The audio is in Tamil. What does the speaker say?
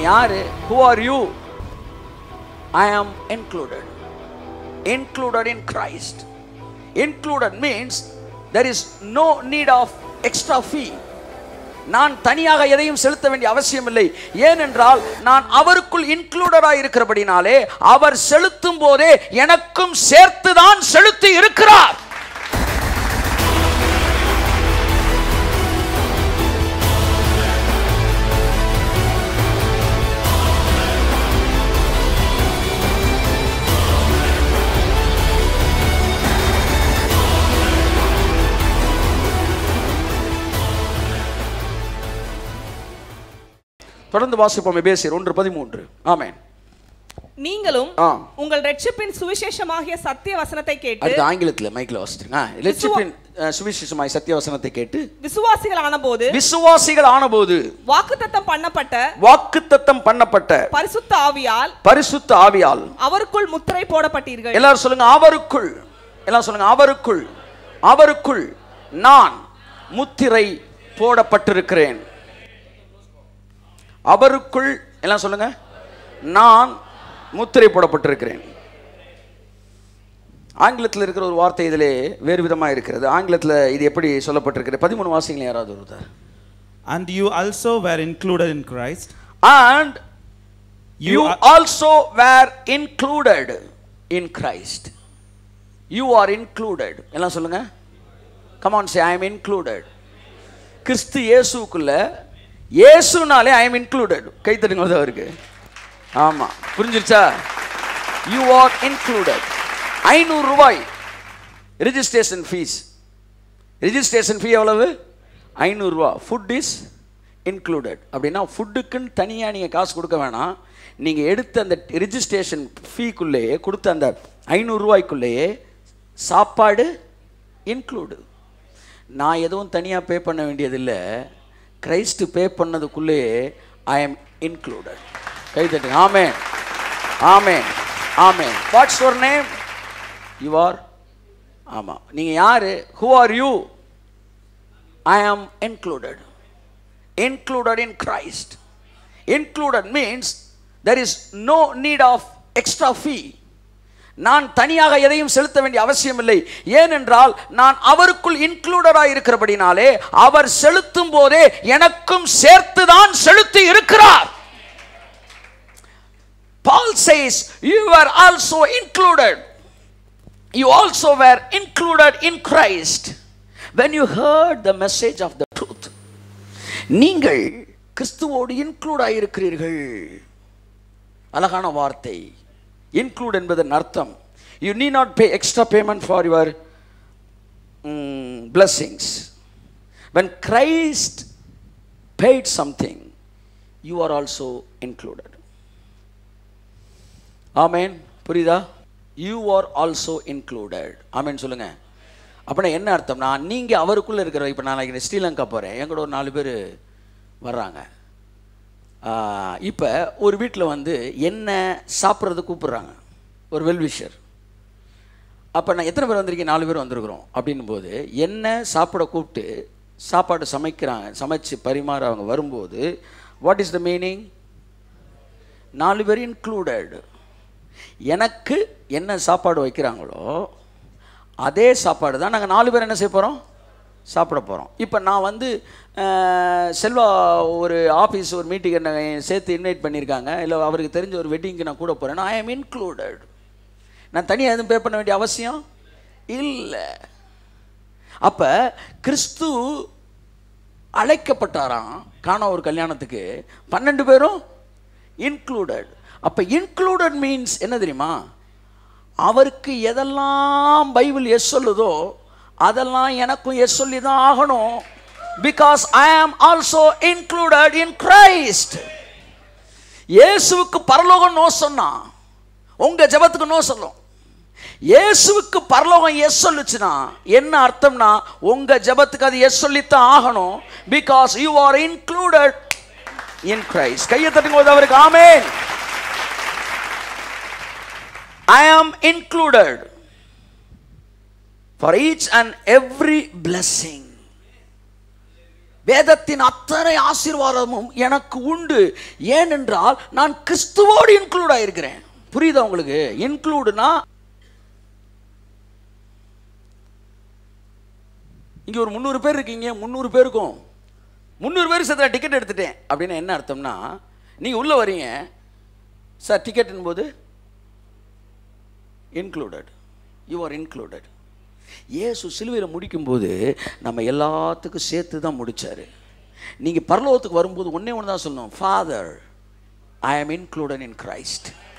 யாரு who are you I am included included in Christ included means there is no need of extra fee நான் தனியாக எதையும் செலுத்த வேண்டிய அவசியம் இல்லை ஏனென்றால் நான் அவருக்குள் இன்க்ளூடடாக இருக்கிறபடினாலே அவர் செலுத்தும் போதே எனக்கும் சேர்த்துதான் செலுத்தி இருக்கிறார் தொடர்ந்து வாசிப்போம் எபேசியர் ஒன்று பதிமூன்று ஆமென் நீங்களும் ஆ. உங்கள் ரட்சிப்பின் சுவிசேஷமாகிய சத்திய வசனத்தை கேட்டு அடுத்து ஆங்கிலத்தில் மைக்கில் வாசிச்சுங்க லட்சிப்பின் சுவிசேஷமாய் சத்தியவசனத்தை கேட்டு விசுவாசிகள் ஆனபோது விசுவாசிகள் ஆனபோது வாக்குத்தத்தம் பண்ணப்பட்ட வாக்குத்தத்தம் பண்ணப்பட்ட பரிசுத்த ஆவியால் பரிசுத்த ஆவியால் அவருக்குள் முத்திரை போடப்பட்டீர்கள் எல்லாரும் சொல்லுங்க அவருக்குள் எல்லாம் சொல்லுங்க அவருக்குள் அவருக்குள் நான் முத்திரை போடப்பட்டிருக்கிறேன் அவருக்குள் எல்லாம் சொல்லுங்க நான் முத்திரை போடப்பட்டிருக்கிறேன் ஆங்கிலத்தில் இருக்கிற ஒரு வார்த்தை இதிலே வேறு விதமாக இருக்கிறது ஆங்கிலத்தில் இது எப்படி சொல்லப்பட்டிருக்கிறது பதிமூணு வாசிங்களே யாராவது ஒருத்தர் And you also were included in Christ. and You you are- also were included in Christ. You are included. எல்லாம் சொல்லுங்க come on say I am included. கிறிஸ்து இயேசுக்குள்ள இயேசுனாலே ஐ எம் இன்க்ளூடட் கை தட்டுங்க அவருக்கு ஆமா புரிஞ்சிருச்சா யூ ஆர் இன்க்ளூடட் ஐநூறு ரூபாய் ரிஜிஸ்ட்ரேஷன் ஃபீஸ் ரிஜிஸ்ட்ரேஷன் ஃபீ எவ்வளவு ஐநூறுரூவா ஃபுட் இஸ் இன்க்ளூடட் அப்படின்னா ஃபுட்டுக்குன்னு தனியாக நீங்கள் காசு கொடுக்க வேணாம் நீங்கள் எடுத்த அந்த ரிஜிஸ்ட்ரேஷன் ஃபீக்குள்ளேயே கொடுத்த அந்த ஐநூறுரூவாய்க்குள்ளேயே சாப்பாடு இன்க்ளூடு நான் எதுவும் தனியாக பே பண்ண வேண்டியதில்லை கிரைஸ்ட் பே பண்ணதுக்குள்ளேயே ஐ எம் இன்க்ளூடட் கை தட்டுங்க ஆமே ஆமே ஆமே what's your name you are ஆமாம் நீங்கள் யார் who are you I am included. Included in Christ. Included means there is no need of extra fee. நான் தனியாக எதையும் செலுத்த வேண்டிய அவசியம் இல்லை ஏனென்றால் நான் அவருக்குள் இன்க்ளூடடாக இருக்கிறபடினாலே அவர் செலுத்தும் போதே எனக்கும் சேர்த்துதான் செலுத்தி இருக்கிறார் Paul says, You were also included. You also were included in Christ when you heard the message of the truth. நீங்கள் கிறிஸ்துவோடு இன்க்ளூட் ஆகியிருக்கிறீர்கள் அழகான வார்த்தை இன்க்ளூட் என்பதன் அர்த்தம் யூ நீ not pay extra payment for your blessings when christ paid something you are also included ஆமென் புரியுதா யூ ஆர் ஆல்சோ இன்க்ளூடட் ஆமென் சொல்லுங்க அப்படின்னா என்ன அர்த்தம்னா நீங்கள் அவருக்குள்ளே இருக்கிற இப்போ நான் நாளைக்கு ஸ்ரீலங்கா போகிறேன் என் கூட ஒரு நாலு பேர் வர்றாங்க இப்போ ஒரு வீட்டில் வந்து என்ன சாப்பிட்றது கூப்பிடுறாங்க ஒரு வெல்விஷர் அப்போ நான் எத்தனை பேர் வந்திருக்கீங்க நாலு பேர் வந்திருக்கிறோம் அப்படின்னும் போது என்ன சாப்பிட கூப்பிட்டு சாப்பாடு சமைக்கிறாங்க சமைச்சு பரிமாற அவங்க வரும்போது வாட் இஸ் த மீனிங் நாலு பேர் இன்க்ளூடட் எனக்கு என்ன சாப்பாடு வைக்கிறாங்களோ அதே சாப்பாடு தான் நாங்கள் நாலு பேர் என்ன செய்ய போகிறோம் சாப்பிட போகிறோம் இப்போ நான் வந்து அஹ், செல்வா ஒரு ஆஃபீஸ் ஒரு மீட்டிங் என்ன சேர்த்து இன்வைட் பண்ணியிருக்காங்க இல்லை அவருக்கு தெரிஞ்ச ஒரு வெட்டிங்க்கு நான் கூட போகிறேன்னா ஐ எம் இன்க்ளூடட் நான் தனியாக எதுவும் பே பண்ண வேண்டிய அவசியம் இல்லை அப்போ கிறிஸ்து அழைக்கப்பட்டாராம் காண ஒரு கல்யாணத்துக்கு பன்னெண்டு பேரும் இன்க்ளூடட் அப்போ இன்க்ளூடட் மீன்ஸ் என்ன தெரியுமா அவருக்கு எதெல்லாம் பைபிள் எஸ் சொல்லுதோ அதெல்லாம் எனக்கும் எஸ் சொல்லி தான் ஆகணும் பிகாஸ் ஐ ஆம் ஆல்சோ இன்க்ளூடட் இன் கிரைஸ்ட் இயேசுவுக்கு பரலோகம் நோ சொன்னா உங்க ஜெபத்துக்கு நோ சொல்லும் இயேசுவுக்கு பரலோகம் எஸ் சொல்லுச்சுன்னா என்ன அர்த்தம்னா உங்க ஜெபத்துக்கு அது எஸ் சொல்லித்தான் ஆகணும் because you are included in Christ கையை தட்டுங்க போது அவருக்கு ஆமென் I am included for each and every blessing. வேதத்தின் அத்தனை ஆசீர்வாதமும் எனக்கு உண்டு ஏனென்றால் நான் கிறிஸ்துவோடு இன்க்ளூட் ஆயிருக்கிறேன் புரியுதா உங்களுக்கு இன்க்ளூடுனா இங்கே ஒரு முந்நூறு பேர் இருக்கீங்க முந்நூறு பேருக்கும் முந்நூறு பேருக்கு சேர்த்து டிக்கெட் எடுத்துட்டேன் அப்படின்னு என்ன அர்த்தம்னா நீங்கள் உள்ளே வரீங்க சார் டிக்கெட்னும் போது இன்க்ளூடட் யூ ஆர் இன்க்ளூடட் இயேசு சிலுவையில் முடிக்கும்போது நம்ம எல்லாத்துக்கும் சேர்த்து தான் முடிச்சாரு நீங்கள் பரலோகத்துக்கு வரும்போது ஒன்றே ஒன்று தான் சொல்லணும் father I am included in Christ